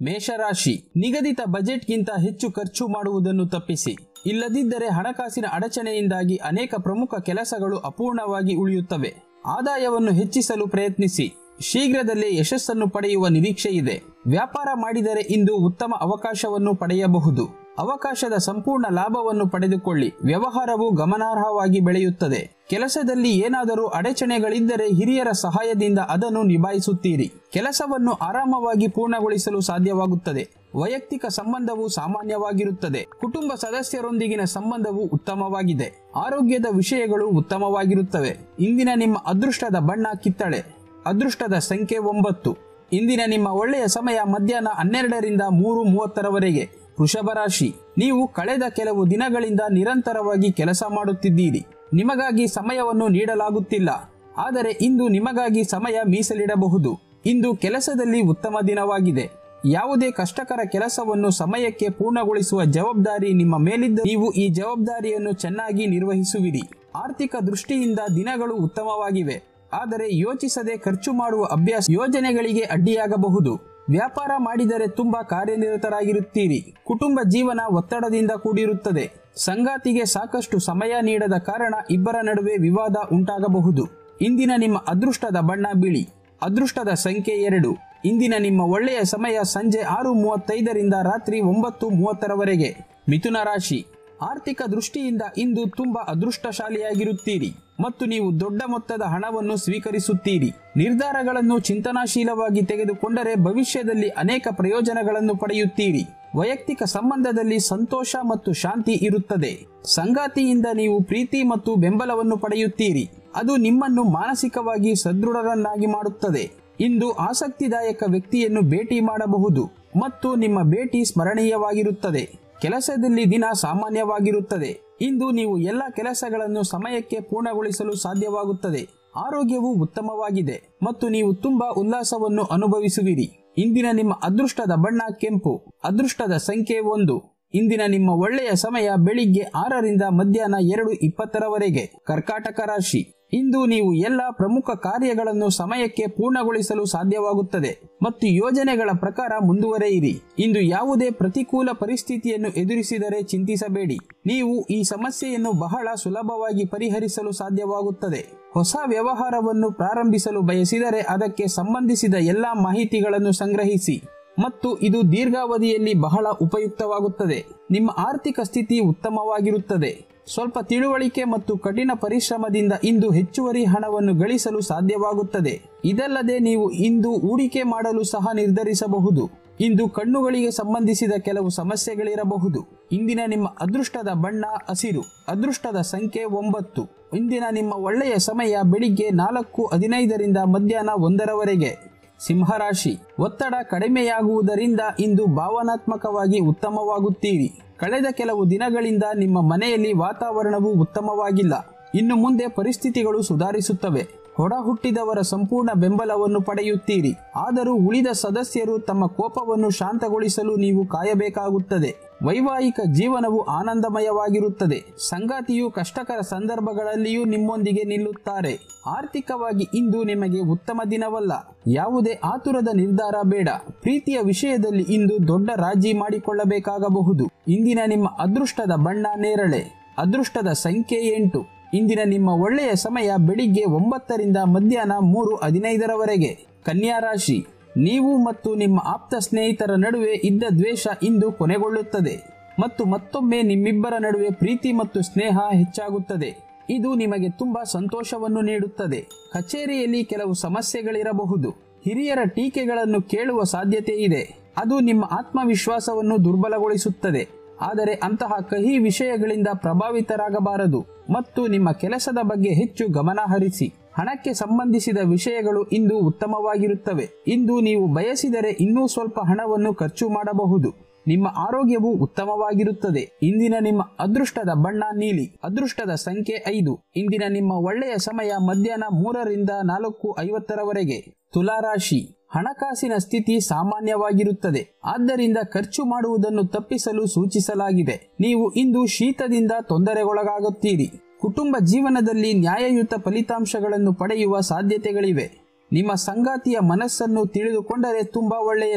ಮೇಷರಾಶಿ ನಿಗದಿತ ಬಜೆಟ್ಗಿಂತ ಹೆಚ್ಚು ಖರ್ಚು ಮಾಡುವುದನ್ನು ತಪ್ಪಿಸಿ ಇಲ್ಲದಿದ್ದರೆ ಹಣಕಾಸಿನ ಅಡಚಣೆಯಿಂದಾಗಿ ಅನೇಕ ಪ್ರಮುಖ ಕೆಲಸಗಳು ಅಪೂರ್ಣವಾಗಿ ಉಳಿಯುತ್ತವೆ ಆದಾಯವನ್ನು ಹೆಚ್ಚಿಸಲು ಪ್ರಯತ್ನಿಸಿ ಶೀಘ್ರದಲ್ಲೇ ಯಶಸ್ಸನ್ನು ಪಡೆಯುವ ನಿರೀಕ್ಷೆ ಇದೆ ವ್ಯಾಪಾರ ಮಾಡಿದರೆ ಇಂದು ಉತ್ತಮ ಅವಕಾಶವನ್ನು ಪಡೆಯಬಹುದು ಅವಕಾಶದ ಸಂಪೂರ್ಣ ಲಾಭವನ್ನು ಪಡೆದುಕೊಳ್ಳಿ ವ್ಯವಹಾರವು ಗಮನಾರ್ಹವಾಗಿ ಬೆಳೆಯುತ್ತದೆ ಕೆಲಸದಲ್ಲಿ ಏನಾದರೂ ಅಡಚಣೆಗಳಿದ್ದರೆ ಹಿರಿಯರ ಸಹಾಯದಿಂದ ಅದನ್ನು ನಿಭಾಯಿಸುತ್ತೀರಿ ಕೆಲಸವನ್ನು ಆರಾಮವಾಗಿ ಪೂರ್ಣಗೊಳಿಸಲು ಸಾಧ್ಯವಾಗುತ್ತದೆ ವೈಯಕ್ತಿಕ ಸಂಬಂಧವು ಸಾಮಾನ್ಯವಾಗಿರುತ್ತದೆ ಕುಟುಂಬ ಸದಸ್ಯರೊಂದಿಗಿನ ಸಂಬಂಧವು ಉತ್ತಮವಾಗಿದೆ ಆರೋಗ್ಯದ ವಿಷಯಗಳು ಉತ್ತಮವಾಗಿರುತ್ತವೆ ಇಂದಿನ ನಿಮ್ಮ ಅದೃಷ್ಟದ ಬಣ್ಣ ಕಿತ್ತಳೆ ಅದೃಷ್ಟದ ಸಂಖ್ಯೆ ಒಂಬತ್ತು ಇಂದಿನ ನಿಮ್ಮ ಒಳ್ಳೆಯ ಸಮಯ ಮಧ್ಯಾಹ್ನ ಹನ್ನೆರಡರಿಂದ ಮೂರು ಮೂವತ್ತರವರೆಗೆ ವೃಷಭ ರಾಶಿ ನೀವು ಕಳೆದ ಕೆಲವು ದಿನಗಳಿಂದ ನಿರಂತರವಾಗಿ ಕೆಲಸ ಮಾಡುತ್ತಿದ್ದೀರಿ ನಿಮಗಾಗಿ ಸಮಯವನ್ನು ನೀಡಲಾಗುತ್ತಿಲ್ಲ ಆದರೆ ಇಂದು ನಿಮಗಾಗಿ ಸಮಯ ಮೀಸಲಿಡಬಹುದು ಇಂದು ಕೆಲಸದಲ್ಲಿ ಉತ್ತಮ ದಿನವಾಗಿದೆ ಯಾವುದೇ ಕಷ್ಟಕರ ಕೆಲಸವನ್ನು ಸಮಯಕ್ಕೆ ಪೂರ್ಣಗೊಳಿಸುವ ಜವಾಬ್ದಾರಿ ನಿಮ್ಮ ಮೇಲಿದ್ದ ನೀವು ಈ ಜವಾಬ್ದಾರಿಯನ್ನು ಚೆನ್ನಾಗಿ ನಿರ್ವಹಿಸುವಿರಿ ಆರ್ಥಿಕ ದೃಷ್ಟಿಯಿಂದ ದಿನಗಳು ಉತ್ತಮವಾಗಿವೆ ಆದರೆ ಯೋಚಿಸದೆ ಖರ್ಚು ಮಾಡುವ ಅಭ್ಯಾಸ ಯೋಜನೆಗಳಿಗೆ ಅಡ್ಡಿಯಾಗಬಹುದು ವ್ಯಾಪಾರ ಮಾಡಿದರೆ ತುಂಬಾ ಕಾರ್ಯನಿರತರಾಗಿರುತ್ತೀರಿ ಕುಟುಂಬ ಜೀವನ ಒತ್ತಡದಿಂದ ಕೂಡಿರುತ್ತದೆ ಸಂಗಾತಿಗೆ ಸಾಕಷ್ಟು ಸಮಯ ನೀಡದ ಕಾರಣ ಇಬ್ಬರ ನಡುವೆ ವಿವಾದ ಉಂಟಾಗಬಹುದು ಇಂದಿನ ನಿಮ್ಮ ಅದೃಷ್ಟದ ಬಣ್ಣ ಬಿಳಿ ಅದೃಷ್ಟದ ಸಂಖ್ಯೆ ಎರಡು ಇಂದಿನ ನಿಮ್ಮ ಒಳ್ಳೆಯ ಸಮಯ ಸಂಜೆ ಆರು ಮೂವತ್ತೈದರಿಂದ ರಾತ್ರಿ ಒಂಬತ್ತು ಮೂವತ್ತರವರೆಗೆ ಮಿಥುನ ರಾಶಿ ಆರ್ಥಿಕ ದೃಷ್ಟಿಯಿಂದ ಇಂದು ತುಂಬಾ ಅದೃಷ್ಟಶಾಲಿಯಾಗಿರುತ್ತೀರಿ ಮತ್ತು ನೀವು ದೊಡ್ಡ ಮೊತ್ತದ ಹಣವನ್ನು ಸ್ವೀಕರಿಸುತ್ತೀರಿ ನಿರ್ಧಾರಗಳನ್ನು ಚಿಂತನಾಶೀಲವಾಗಿ ತೆಗೆದುಕೊಂಡರೆ ಭವಿಷ್ಯದಲ್ಲಿ ಅನೇಕ ಪ್ರಯೋಜನಗಳನ್ನು ಪಡೆಯುತ್ತೀರಿ ವೈಯಕ್ತಿಕ ಸಂಬಂಧದಲ್ಲಿ ಸಂತೋಷ ಮತ್ತು ಶಾಂತಿ ಇರುತ್ತದೆ ಸಂಗಾತಿಯಿಂದ ನೀವು ಪ್ರೀತಿ ಮತ್ತು ಬೆಂಬಲವನ್ನು ಪಡೆಯುತ್ತೀರಿ ಅದು ನಿಮ್ಮನ್ನು ಮಾನಸಿಕವಾಗಿ ಸದೃಢರನ್ನಾಗಿ ಮಾಡುತ್ತದೆ ಇಂದು ಆಸಕ್ತಿದಾಯಕ ವ್ಯಕ್ತಿಯನ್ನು ಭೇಟಿ ಮಾಡಬಹುದು ಮತ್ತು ನಿಮ್ಮ ಭೇಟಿ ಸ್ಮರಣೀಯವಾಗಿರುತ್ತದೆ ಕೆಲಸದಲ್ಲಿ ದಿನ ಸಾಮಾನ್ಯವಾಗಿರುತ್ತದೆ ಇಂದು ನೀವು ಎಲ್ಲ ಕೆಲಸಗಳನ್ನು ಸಮಯಕ್ಕೆ ಪೂರ್ಣಗೊಳಿಸಲು ಸಾಧ್ಯವಾಗುತ್ತದೆ ಆರೋಗ್ಯವು ಉತ್ತಮವಾಗಿದೆ ಮತ್ತು ನೀವು ತುಂಬಾ ಉಲ್ಲಾಸವನ್ನು ಅನುಭವಿಸುವಿರಿ ಇಂದಿನ ನಿಮ್ಮ ಅದೃಷ್ಟದ ಬಣ್ಣ ಕೆಂಪು ಅದೃಷ್ಟದ ಸಂಖ್ಯೆ ಒಂದು ಇಂದಿನ ನಿಮ್ಮ ಒಳ್ಳೆಯ ಸಮಯ ಬೆಳಿಗ್ಗೆ ಆರರಿಂದ ಮಧ್ಯಾಹ್ನ ಎರಡು ಇಪ್ಪತ್ತರವರೆಗೆ ಕರ್ಕಾಟಕ ರಾಶಿ ಇಂದು ನೀವು ಎಲ್ಲ ಪ್ರಮುಖ ಕಾರ್ಯಗಳನ್ನು ಸಮಯಕ್ಕೆ ಪೂರ್ಣಗೊಳಿಸಲು ಸಾಧ್ಯವಾಗುತ್ತದೆ ಮತ್ತು ಯೋಜನೆಗಳ ಪ್ರಕಾರ ಮುಂದುವರೆಯಿರಿ ಇಂದು ಯಾವುದೇ ಪ್ರತಿಕೂಲ ಪರಿಸ್ಥಿತಿಯನ್ನು ಎದುರಿಸಿದರೆ ಚಿಂತಿಸಬೇಡಿ ನೀವು ಈ ಸಮಸ್ಯೆಯನ್ನು ಬಹಳ ಸುಲಭವಾಗಿ ಪರಿಹರಿಸಲು ಸಾಧ್ಯವಾಗುತ್ತದೆ ಹೊಸ ವ್ಯವಹಾರವನ್ನು ಪ್ರಾರಂಭಿಸಲು ಬಯಸಿದರೆ ಅದಕ್ಕೆ ಸಂಬಂಧಿಸಿದ ಎಲ್ಲ ಮಾಹಿತಿಗಳನ್ನು ಸಂಗ್ರಹಿಸಿ ಮತ್ತು ಇದು ದೀರ್ಘಾವಧಿಯಲ್ಲಿ ಬಹಳ ಉಪಯುಕ್ತವಾಗುತ್ತದೆ ನಿಮ್ಮ ಆರ್ಥಿಕ ಸ್ಥಿತಿ ಉತ್ತಮವಾಗಿರುತ್ತದೆ ಸ್ವಲ್ಪ ತಿಳುವಳಿಕೆ ಮತ್ತು ಕಠಿಣ ಪರಿಶ್ರಮದಿಂದ ಇಂದು ಹೆಚ್ಚುವರಿ ಹಣವನ್ನು ಗಳಿಸಲು ಸಾಧ್ಯವಾಗುತ್ತದೆ ಇದಲ್ಲದೆ ನೀವು ಇಂದು ಹೂಡಿಕೆ ಮಾಡಲು ಸಹ ನಿರ್ಧರಿಸಬಹುದು ಇಂದು ಕಣ್ಣುಗಳಿಗೆ ಸಂಬಂಧಿಸಿದ ಕೆಲವು ಸಮಸ್ಯೆಗಳಿರಬಹುದು ಇಂದಿನ ನಿಮ್ಮ ಅದೃಷ್ಟದ ಬಣ್ಣ ಹಸಿರು ಅದೃಷ್ಟದ ಸಂಖ್ಯೆ ಒಂಬತ್ತು ಇಂದಿನ ನಿಮ್ಮ ಒಳ್ಳೆಯ ಸಮಯ ಬೆಳಿಗ್ಗೆ ನಾಲ್ಕು ಹದಿನೈದರಿಂದ ಮಧ್ಯಾಹ್ನ ಒಂದರವರೆಗೆ ಸಿಂಹರಾಶಿ ಒತ್ತಡ ಕಡಿಮೆಯಾಗುವುದರಿಂದ ಇಂದು ಭಾವನಾತ್ಮಕವಾಗಿ ಉತ್ತಮವಾಗುತ್ತೀರಿ ಕಳೆದ ಕೆಲವು ದಿನಗಳಿಂದ ನಿಮ್ಮ ಮನೆಯಲ್ಲಿ ವಾತಾವರಣವು ಉತ್ತಮವಾಗಿಲ್ಲ ಇನ್ನು ಮುಂದೆ ಪರಿಸ್ಥಿತಿಗಳು ಸುಧಾರಿಸುತ್ತವೆ ಹೊಡ ಹುಟ್ಟಿದವರ ಸಂಪೂರ್ಣ ಬೆಂಬಲವನ್ನು ಪಡೆಯುತ್ತೀರಿ ಆದರೂ ಉಳಿದ ಸದಸ್ಯರು ತಮ್ಮ ಕೋಪವನ್ನು ಶಾಂತಗೊಳಿಸಲು ನೀವು ಕಾಯಬೇಕಾಗುತ್ತದೆ ವೈವಾಹಿಕ ಜೀವನವು ಆನಂದಮಯವಾಗಿರುತ್ತದೆ ಸಂಗಾತಿಯು ಕಷ್ಟಕರ ಸಂದರ್ಭಗಳಲ್ಲಿಯೂ ನಿಮ್ಮೊಂದಿಗೆ ನಿಲ್ಲುತ್ತಾರೆ ಆರ್ಥಿಕವಾಗಿ ಇಂದು ನಿಮಗೆ ಉತ್ತಮ ದಿನವಲ್ಲ ಯಾವುದೇ ಆತುರದ ನಿರ್ಧಾರ ಬೇಡ ಪ್ರೀತಿಯ ವಿಷಯದಲ್ಲಿ ಇಂದು ದೊಡ್ಡ ರಾಜಿ ಮಾಡಿಕೊಳ್ಳಬೇಕಾಗಬಹುದು ಇಂದಿನ ನಿಮ್ಮ ಅದೃಷ್ಟದ ಬಣ್ಣ ನೇರಳೆ ಅದೃಷ್ಟದ ಸಂಖ್ಯೆ ಎಂಟು ಇಂದಿನ ನಿಮ್ಮ ಒಳ್ಳೆಯ ಸಮಯ ಬೆಳಿಗ್ಗೆ ಒಂಬತ್ತರಿಂದ ಮಧ್ಯಾಹ್ನ ಮೂರು ಹದಿನೈದರವರೆಗೆ ಕನ್ಯಾ ರಾಶಿ ನೀವು ಮತ್ತು ನಿಮ್ಮ ಆಪ್ತ ಸ್ನೇಹಿತರ ನಡುವೆ ಇದ್ದ ದ್ವೇಷ ಇಂದು ಕೊನೆಗೊಳ್ಳುತ್ತದೆ ಮತ್ತು ಮತ್ತೊಮ್ಮೆ ನಿಮ್ಮಿಬ್ಬರ ನಡುವೆ ಪ್ರೀತಿ ಮತ್ತು ಸ್ನೇಹ ಹೆಚ್ಚಾಗುತ್ತದೆ ಇದು ನಿಮಗೆ ತುಂಬಾ ಸಂತೋಷವನ್ನು ನೀಡುತ್ತದೆ ಕಚೇರಿಯಲ್ಲಿ ಕೆಲವು ಸಮಸ್ಯೆಗಳಿರಬಹುದು ಹಿರಿಯರ ಟೀಕೆಗಳನ್ನು ಕೇಳುವ ಸಾಧ್ಯತೆ ಇದೆ ಅದು ನಿಮ್ಮ ಆತ್ಮವಿಶ್ವಾಸವನ್ನು ದುರ್ಬಲಗೊಳಿಸುತ್ತದೆ ಆದರೆ ಅಂತಹ ಕಹಿ ವಿಷಯಗಳಿಂದ ಪ್ರಭಾವಿತರಾಗಬಾರದು ಮತ್ತು ನಿಮ್ಮ ಕೆಲಸದ ಬಗ್ಗೆ ಹೆಚ್ಚು ಗಮನ ಹರಿಸಿ ಹಣಕ್ಕೆ ಸಂಬಂಧಿಸಿದ ವಿಷಯಗಳು ಇಂದು ಉತ್ತಮವಾಗಿರುತ್ತವೆ ಇಂದು ನೀವು ಬಯಸಿದರೆ ಇನ್ನೂ ಸ್ವಲ್ಪ ಹಣವನ್ನು ಖರ್ಚು ಮಾಡಬಹುದು ನಿಮ್ಮ ಆರೋಗ್ಯವು ಉತ್ತಮವಾಗಿರುತ್ತದೆ ಇಂದಿನ ನಿಮ್ಮ ಅದೃಷ್ಟದ ಬಣ್ಣ ನೀಲಿ ಅದೃಷ್ಟದ ಸಂಖ್ಯೆ ಐದು ಇಂದಿನ ನಿಮ್ಮ ಒಳ್ಳೆಯ ಸಮಯ ಮಧ್ಯಾಹ್ನ ಮೂರರಿಂದ ನಾಲ್ಕು ಐವತ್ತರವರೆಗೆ ತುಲಾರಾಶಿ ಹಣಕಾಸಿನ ಸ್ಥಿತಿ ಸಾಮಾನ್ಯವಾಗಿರುತ್ತದೆ ಆದ್ದರಿಂದ ಖರ್ಚು ಮಾಡುವುದನ್ನು ತಪ್ಪಿಸಲು ಸೂಚಿಸಲಾಗಿದೆ ನೀವು ಇಂದು ಶೀತದಿಂದ ತೊಂದರೆಗೊಳಗಾಗುತ್ತೀರಿ ಕುಟುಂಬ ಜೀವನದಲ್ಲಿ ನ್ಯಾಯಯುತ ಫಲಿತಾಂಶಗಳನ್ನು ಪಡೆಯುವ ಸಾಧ್ಯತೆಗಳಿವೆ ನಿಮ್ಮ ಸಂಗಾತಿಯ ಮನಸ್ಸನ್ನು ತಿಳಿದುಕೊಂಡರೆ ತುಂಬಾ ಒಳ್ಳೆಯದು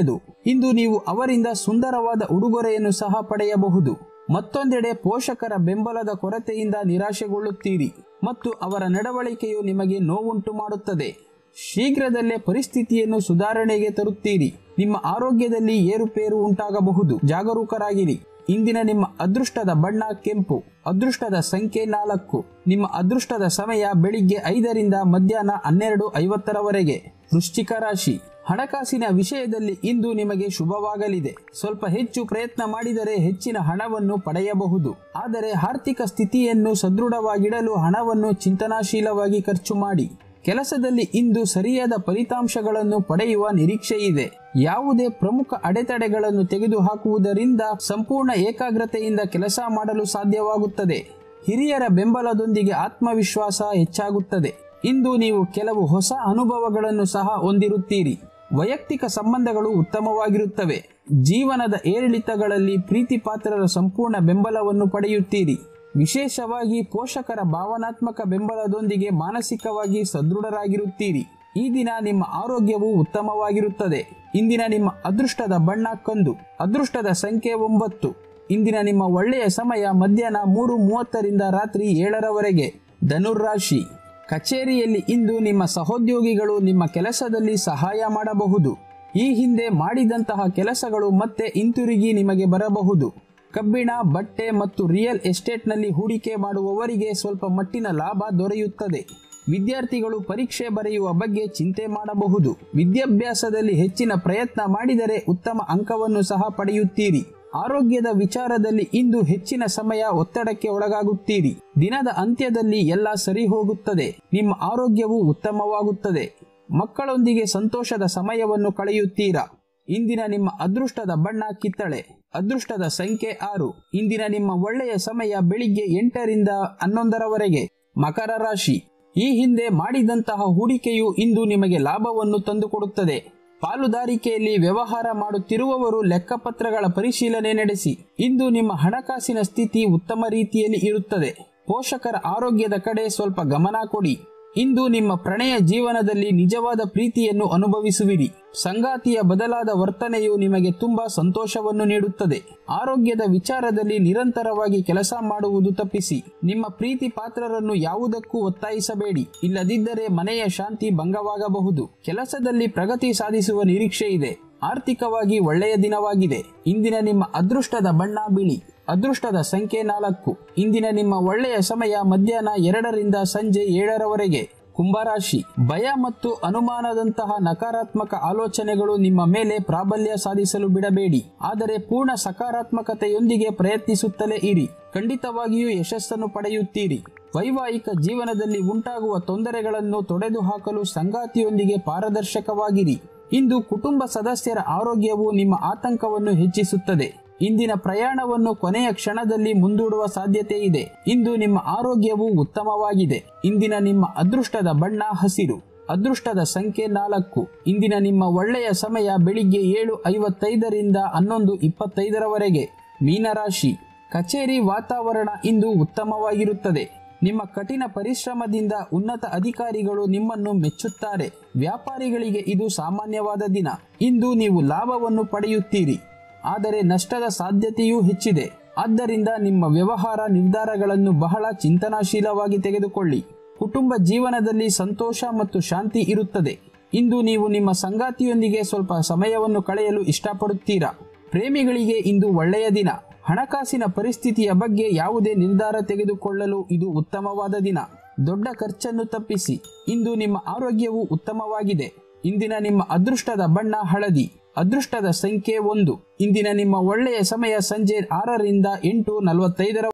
ಇಂದು ನೀವು ಅವರಿಂದ ಸುಂದರವಾದ ಉಡುಗೊರೆಯನ್ನು ಸಹ ಪಡೆಯಬಹುದು ಮತ್ತೊಂದೆಡೆ ಪೋಷಕರ ಬೆಂಬಲದ ಕೊರತೆಯಿಂದ ನಿರಾಶೆಗೊಳ್ಳುತ್ತೀರಿ ಮತ್ತು ಅವರ ನಡವಳಿಕೆಯು ನಿಮಗೆ ನೋವುಂಟು ಮಾಡುತ್ತದೆ ಶೀಘ್ರದಲ್ಲೇ ಪರಿಸ್ಥಿತಿಯನ್ನು ಸುಧಾರಣೆಗೆ ತರುತ್ತೀರಿ ನಿಮ್ಮ ಆರೋಗ್ಯದಲ್ಲಿ ಏರುಪೇರು ಉಂಟಾಗಬಹುದು ಜಾಗರೂಕರಾಗಿರಿ ಇಂದಿನ ನಿಮ್ಮ ಅದೃಷ್ಟದ ಬಣ್ಣ ಕೆಂಪು ಅದೃಷ್ಟದ ಸಂಖ್ಯೆ ನಾಲ್ಕು ನಿಮ್ಮ ಅದೃಷ್ಟದ ಸಮಯ ಬೆಳಿಗ್ಗೆ ಐದರಿಂದ ಮಧ್ಯಾಹ್ನ ಹನ್ನೆರಡು ಐವತ್ತರವರೆಗೆ ವೃಶ್ಚಿಕ ರಾಶಿ ಹಣಕಾಸಿನ ವಿಷಯದಲ್ಲಿ ಇಂದು ನಿಮಗೆ ಶುಭವಾಗಲಿದೆ ಸ್ವಲ್ಪ ಹೆಚ್ಚು ಪ್ರಯತ್ನ ಮಾಡಿದರೆ ಹೆಚ್ಚಿನ ಹಣವನ್ನು ಪಡೆಯಬಹುದು ಆದರೆ ಆರ್ಥಿಕ ಸ್ಥಿತಿಯನ್ನು ಸದೃಢವಾಗಿಡಲು ಹಣವನ್ನು ಚಿಂತನಾಶೀಲವಾಗಿ ಖರ್ಚು ಮಾಡಿ ಕೆಲಸದಲ್ಲಿ ಇಂದು ಸರಿಯಾದ ಫಲಿತಾಂಶಗಳನ್ನು ಪಡೆಯುವ ನಿರೀಕ್ಷೆ ಇದೆ ಯಾವುದೇ ಪ್ರಮುಖ ಅಡೆತಡೆಗಳನ್ನು ತೆಗೆದುಹಾಕುವುದರಿಂದ ಸಂಪೂರ್ಣ ಏಕಾಗ್ರತೆಯಿಂದ ಕೆಲಸ ಮಾಡಲು ಸಾಧ್ಯವಾಗುತ್ತದೆ ಹಿರಿಯರ ಬೆಂಬಲದೊಂದಿಗೆ ಆತ್ಮವಿಶ್ವಾಸ ಹೆಚ್ಚಾಗುತ್ತದೆ ಇಂದು ನೀವು ಕೆಲವು ಹೊಸ ಅನುಭವಗಳನ್ನು ಸಹ ಹೊಂದಿರುತ್ತೀರಿ ವೈಯಕ್ತಿಕ ಸಂಬಂಧಗಳು ಉತ್ತಮವಾಗಿರುತ್ತವೆ ಜೀವನದ ಏರಿಳಿತಗಳಲ್ಲಿ ಪ್ರೀತಿ ಪಾತ್ರರ ಸಂಪೂರ್ಣ ಬೆಂಬಲವನ್ನು ಪಡೆಯುತ್ತೀರಿ ವಿಶೇಷವಾಗಿ ಪೋಷಕರ ಭಾವನಾತ್ಮಕ ಬೆಂಬಲದೊಂದಿಗೆ ಮಾನಸಿಕವಾಗಿ ಸದೃಢರಾಗಿರುತ್ತೀರಿ ಈ ದಿನ ನಿಮ್ಮ ಆರೋಗ್ಯವು ಉತ್ತಮವಾಗಿರುತ್ತದೆ ಇಂದಿನ ನಿಮ್ಮ ಅದೃಷ್ಟದ ಬಣ್ಣ ಕಂದು ಅದೃಷ್ಟದ ಸಂಖ್ಯೆ ಒಂಬತ್ತು ಇಂದಿನ ನಿಮ್ಮ ಒಳ್ಳೆಯ ಸಮಯ ಮಧ್ಯಾಹ್ನ ಮೂರು ಮೂವತ್ತರಿಂದ ರಾತ್ರಿ ಏಳರವರೆಗೆ ಧನುರ್ರಾಶಿ ಕಚೇರಿಯಲ್ಲಿ ಇಂದು ನಿಮ್ಮ ಸಹೋದ್ಯೋಗಿಗಳು ನಿಮ್ಮ ಕೆಲಸದಲ್ಲಿ ಸಹಾಯ ಮಾಡಬಹುದು ಈ ಹಿಂದೆ ಮಾಡಿದಂತಹ ಕೆಲಸಗಳು ಮತ್ತೆ ಹಿಂತಿರುಗಿ ನಿಮಗೆ ಬರಬಹುದು ಕಬ್ಬಿಣ ಬಟ್ಟೆ ಮತ್ತು ರಿಯಲ್ ಎಸ್ಟೇಟ್ನಲ್ಲಿ ಹೂಡಿಕೆ ಮಾಡುವವರಿಗೆ ಸ್ವಲ್ಪ ಮಟ್ಟಿನ ಲಾಭ ದೊರೆಯುತ್ತದೆ ವಿದ್ಯಾರ್ಥಿಗಳು ಪರೀಕ್ಷೆ ಬರೆಯುವ ಬಗ್ಗೆ ಚಿಂತೆ ಮಾಡಬಹುದು ವಿದ್ಯಾಭ್ಯಾಸದಲ್ಲಿ ಹೆಚ್ಚಿನ ಪ್ರಯತ್ನ ಮಾಡಿದರೆ ಉತ್ತಮ ಅಂಕವನ್ನು ಸಹ ಪಡೆಯುತ್ತೀರಿ ಆರೋಗ್ಯದ ವಿಚಾರದಲ್ಲಿ ಇಂದು ಹೆಚ್ಚಿನ ಸಮಯ ಒತ್ತಡಕ್ಕೆ ಒಳಗಾಗುತ್ತೀರಿ ದಿನದ ಅಂತ್ಯದಲ್ಲಿ ಎಲ್ಲ ಸರಿ ಹೋಗುತ್ತದೆ ನಿಮ್ಮ ಆರೋಗ್ಯವು ಉತ್ತಮವಾಗುತ್ತದೆ ಮಕ್ಕಳೊಂದಿಗೆ ಸಂತೋಷದ ಸಮಯವನ್ನು ಕಳೆಯುತ್ತೀರಾ ಇಂದಿನ ನಿಮ್ಮ ಅದೃಷ್ಟದ ಬಣ್ಣ ಕಿತ್ತಳೆ ಅದೃಷ್ಟದ ಸಂಖ್ಯೆ ಆರು ಇಂದಿನ ನಿಮ್ಮ ಒಳ್ಳೆಯ ಸಮಯ ಬೆಳಿಗ್ಗೆ ಎಂಟರಿಂದ ಹನ್ನೊಂದರವರೆಗೆ ಮಕರ ರಾಶಿ ಈ ಹಿಂದೆ ಮಾಡಿದಂತಹ ಹೂಡಿಕೆಯು ಇಂದು ನಿಮಗೆ ಲಾಭವನ್ನು ತಂದುಕೊಡುತ್ತದೆ ಪಾಲುದಾರಿಕೆಯಲ್ಲಿ ವ್ಯವಹಾರ ಮಾಡುತ್ತಿರುವವರು ಲೆಕ್ಕಪತ್ರಗಳ ಪರಿಶೀಲನೆ ನಡೆಸಿ ಇಂದು ನಿಮ್ಮ ಹಣಕಾಸಿನ ಸ್ಥಿತಿ ಉತ್ತಮ ರೀತಿಯಲ್ಲಿ ಇರುತ್ತದೆ ಪೋಷಕರ ಆರೋಗ್ಯದ ಕಡೆ ಸ್ವಲ್ಪ ಗಮನ ಕೊಡಿ ಇಂದು ನಿಮ್ಮ ಪ್ರಣಯ ಜೀವನದಲ್ಲಿ ನಿಜವಾದ ಪ್ರೀತಿಯನ್ನು ಅನುಭವಿಸುವಿರಿ ಸಂಗಾತಿಯ ಬದಲಾದ ವರ್ತನೆಯು ನಿಮಗೆ ತುಂಬಾ ಸಂತೋಷವನ್ನು ನೀಡುತ್ತದೆ ಆರೋಗ್ಯದ ವಿಚಾರದಲ್ಲಿ ನಿರಂತರವಾಗಿ ಕೆಲಸ ಮಾಡುವುದು ತಪ್ಪಿಸಿ ನಿಮ್ಮ ಪ್ರೀತಿ ಪಾತ್ರರನ್ನು ಯಾವುದಕ್ಕೂ ಒತ್ತಾಯಿಸಬೇಡಿ ಇಲ್ಲದಿದ್ದರೆ ಮನೆಯ ಶಾಂತಿ ಭಂಗವಾಗಬಹುದು ಕೆಲಸದಲ್ಲಿ ಪ್ರಗತಿ ಸಾಧಿಸುವ ನಿರೀಕ್ಷೆ ಇದೆ ಆರ್ಥಿಕವಾಗಿ ಒಳ್ಳೆಯ ದಿನವಾಗಿದೆ ಇಂದಿನ ನಿಮ್ಮ ಅದೃಷ್ಟದ ಬಣ್ಣ ಬಿಳಿ ಅದೃಷ್ಟದ ಸಂಖ್ಯೆ ನಾಲ್ಕು ಇಂದಿನ ನಿಮ್ಮ ಒಳ್ಳೆಯ ಸಮಯ ಮಧ್ಯಾಹ್ನ ಎರಡರಿಂದ ಸಂಜೆ ಏಳರವರೆಗೆ ಕುಂಭರಾಶಿ ಭಯ ಮತ್ತು ಅನುಮಾನದಂತಹ ನಕಾರಾತ್ಮಕ ಆಲೋಚನೆಗಳು ನಿಮ್ಮ ಮೇಲೆ ಪ್ರಾಬಲ್ಯ ಸಾಧಿಸಲು ಬಿಡಬೇಡಿ ಆದರೆ ಪೂರ್ಣ ಸಕಾರಾತ್ಮಕತೆಯೊಂದಿಗೆ ಪ್ರಯತ್ನಿಸುತ್ತಲೇ ಇರಿ ಖಂಡಿತವಾಗಿಯೂ ಯಶಸ್ಸನ್ನು ಪಡೆಯುತ್ತೀರಿ ವೈವಾಹಿಕ ಜೀವನದಲ್ಲಿ ಉಂಟಾಗುವ ತೊಂದರೆಗಳನ್ನು ತೊಡೆದುಹಾಕಲು ಸಂಗಾತಿಯೊಂದಿಗೆ ಪಾರದರ್ಶಕವಾಗಿರಿ ಇಂದು ಕುಟುಂಬ ಸದಸ್ಯರ ಆರೋಗ್ಯವು ನಿಮ್ಮ ಆತಂಕವನ್ನು ಹೆಚ್ಚಿಸುತ್ತದೆ ಇಂದಿನ ಪ್ರಯಾಣವನ್ನು ಕೊನೆಯ ಕ್ಷಣದಲ್ಲಿ ಮುಂದೂಡುವ ಸಾಧ್ಯತೆ ಇದೆ ಇಂದು ನಿಮ್ಮ ಆರೋಗ್ಯವು ಉತ್ತಮವಾಗಿದೆ ಇಂದಿನ ನಿಮ್ಮ ಅದೃಷ್ಟದ ಬಣ್ಣ ಹಸಿರು ಅದೃಷ್ಟದ ಸಂಖ್ಯೆ ನಾಲ್ಕು ಇಂದಿನ ನಿಮ್ಮ ಒಳ್ಳೆಯ ಸಮಯ ಬೆಳಿಗ್ಗೆ ಏಳು ಐವತ್ತೈದರಿಂದ ಹನ್ನೊಂದು ಇಪ್ಪತ್ತೈದರವರೆಗೆ ಮೀನರಾಶಿ ಕಚೇರಿ ವಾತಾವರಣ ಇಂದು ಉತ್ತಮವಾಗಿರುತ್ತದೆ ನಿಮ್ಮ ಕಠಿಣ ಪರಿಶ್ರಮದಿಂದ ಉನ್ನತ ಅಧಿಕಾರಿಗಳು ನಿಮ್ಮನ್ನು ಮೆಚ್ಚುತ್ತಾರೆ ವ್ಯಾಪಾರಿಗಳಿಗೆ ಇದು ಸಾಮಾನ್ಯವಾದ ದಿನ ಇಂದು ನೀವು ಲಾಭವನ್ನು ಪಡೆಯುತ್ತೀರಿ ಆದರೆ ನಷ್ಟದ ಸಾಧ್ಯತೆಯೂ ಹೆಚ್ಚಿದೆ ಆದ್ದರಿಂದ ನಿಮ್ಮ ವ್ಯವಹಾರ ನಿರ್ಧಾರಗಳನ್ನು ಬಹಳ ಚಿಂತನಾಶೀಲವಾಗಿ ತೆಗೆದುಕೊಳ್ಳಿ ಕುಟುಂಬ ಜೀವನದಲ್ಲಿ ಸಂತೋಷ ಮತ್ತು ಶಾಂತಿ ಇರುತ್ತದೆ ಇಂದು ನೀವು ನಿಮ್ಮ ಸಂಗಾತಿಯೊಂದಿಗೆ ಸ್ವಲ್ಪ ಸಮಯವನ್ನು ಕಳೆಯಲು ಇಷ್ಟಪಡುತ್ತೀರಾ ಪ್ರೇಮಿಗಳಿಗೆ ಇಂದು ಒಳ್ಳೆಯ ದಿನ ಹಣಕಾಸಿನ ಪರಿಸ್ಥಿತಿಯ ಬಗ್ಗೆ ಯಾವುದೇ ನಿರ್ಧಾರ ತೆಗೆದುಕೊಳ್ಳಲು ಇದು ಉತ್ತಮವಾದ ದಿನ ದೊಡ್ಡ ಖರ್ಚನ್ನು ತಪ್ಪಿಸಿ ಇಂದು ನಿಮ್ಮ ಆರೋಗ್ಯವು ಉತ್ತಮವಾಗಿದೆ ಇಂದಿನ ನಿಮ್ಮ ಅದೃಷ್ಟದ ಬಣ್ಣ ಹಳದಿ ಅದೃಷ್ಟದ ಸಂಖ್ಯೆ ಒಂದು ಇಂದಿನ ನಿಮ್ಮ ಒಳ್ಳೆಯ ಸಮಯ ಸಂಜೆ ಆರರಿಂದ ಎಂಟು ನಲವತ್ತೈದರ